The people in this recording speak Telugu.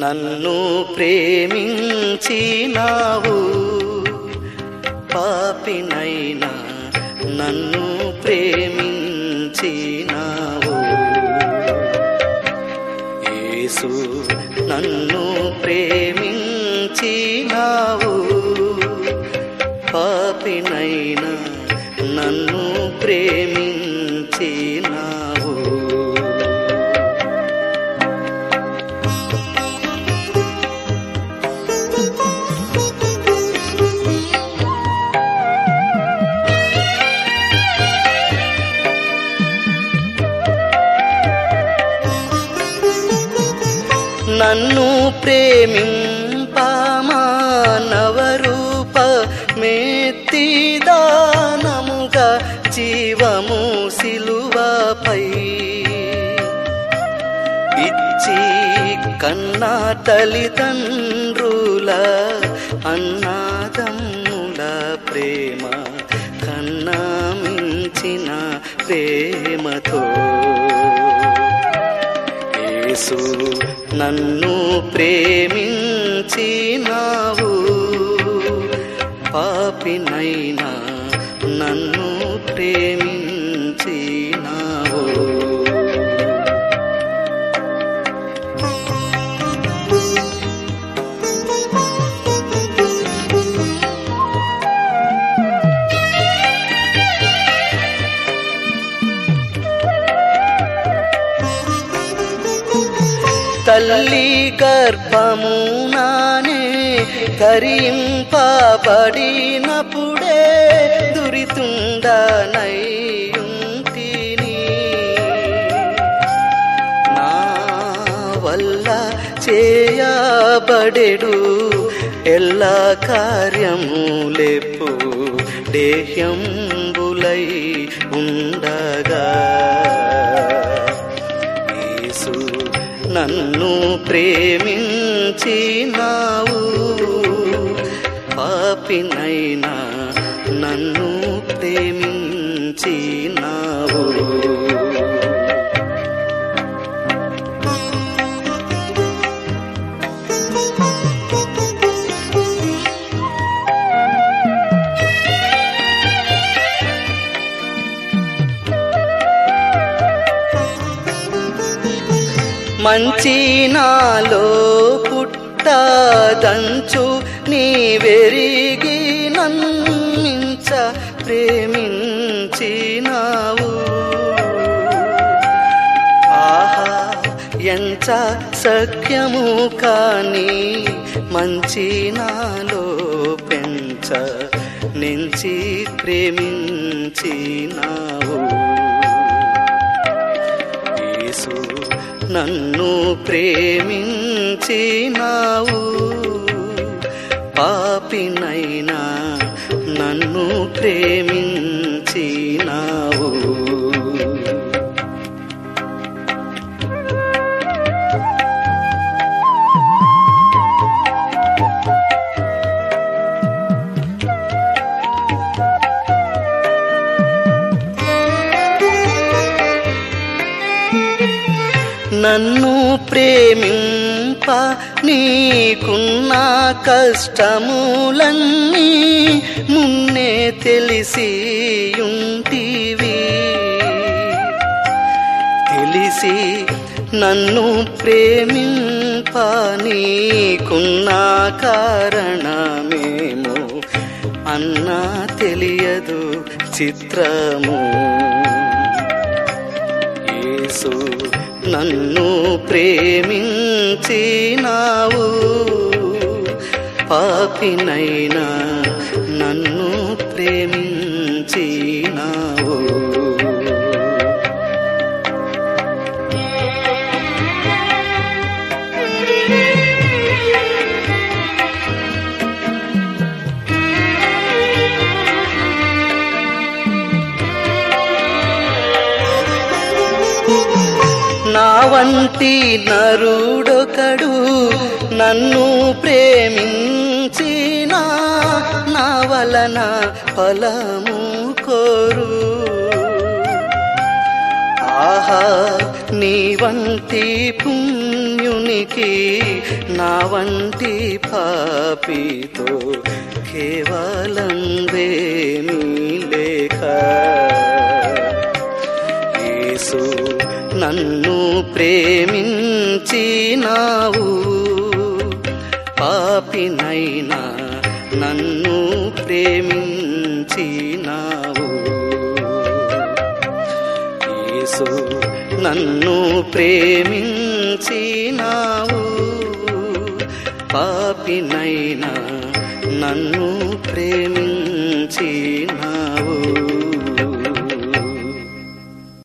నన్ను ప్రేమించినావు పాపినైనా నన్ను ప్రేమించినావు యేసు నన్ను ప్రేమించినావు పాపినైనా నన్ను ప్రేమించినావు నన్ను ప్రేమింపమానవరూప మెత్తిదానముగా జీవము సిలువపై ఇచ్చి కన్నా తల్లిదండ్రుల అన్నాదమ్ముల ప్రేమ కన్నా మించిన ప్రేమతో యేసు నన్ను ప్రేమించినావు పాపినైనా నన్ను ప్రేమించినావు తల్లి గర్భమునానే ధరింపబడినప్పుడే దురితుండనయ్యుంటిని నా వల్ల చేయబడెడు ఎల్లా కార్యములెప్పు దేహ్యంబులై ఉండగా యేసు నన్ను ప్రేమించినావు పాపినైనా నన్ను ప్రేమించినావు మంచి నాలో పుట్టదంచు నీ వెరిగి నన్మించ ప్రేమించినావు ఆహా ఎంత సఖ్యము కాని మంచి నాలో పెంచ నెంచి ప్రేమించినావు యేసు నన్ను ప్రేమించినావు పాపినైనా నన్ను ప్రేమించినావు నన్ను ప్రేమింప నీకున్న కష్టములన్నీ మున్నే తెలిసి ఉంటివి తెలిసి నన్ను ప్రేమింప నీకున్న కారణమేమో అన్నా తెలియదు చిత్రము యేసు నన్ను ప్రేమించినావు పాపినైనా నన్ను ప్రేమించినావు నా వంటి నరుడొకడు నన్ను ప్రేమించిన నా వలన ఫలము కోరు ఆహా నీ వంటి పుణ్యునికి నా వంటి పాపితో కేవలం వేమీ లేక యేసు నన్ను ప్రేమించినావు పాపినైనా నన్ను ప్రేమించినావు యేసు నన్ను ప్రేమించినావు పాపినైనా నన్ను ప్రేమించినావు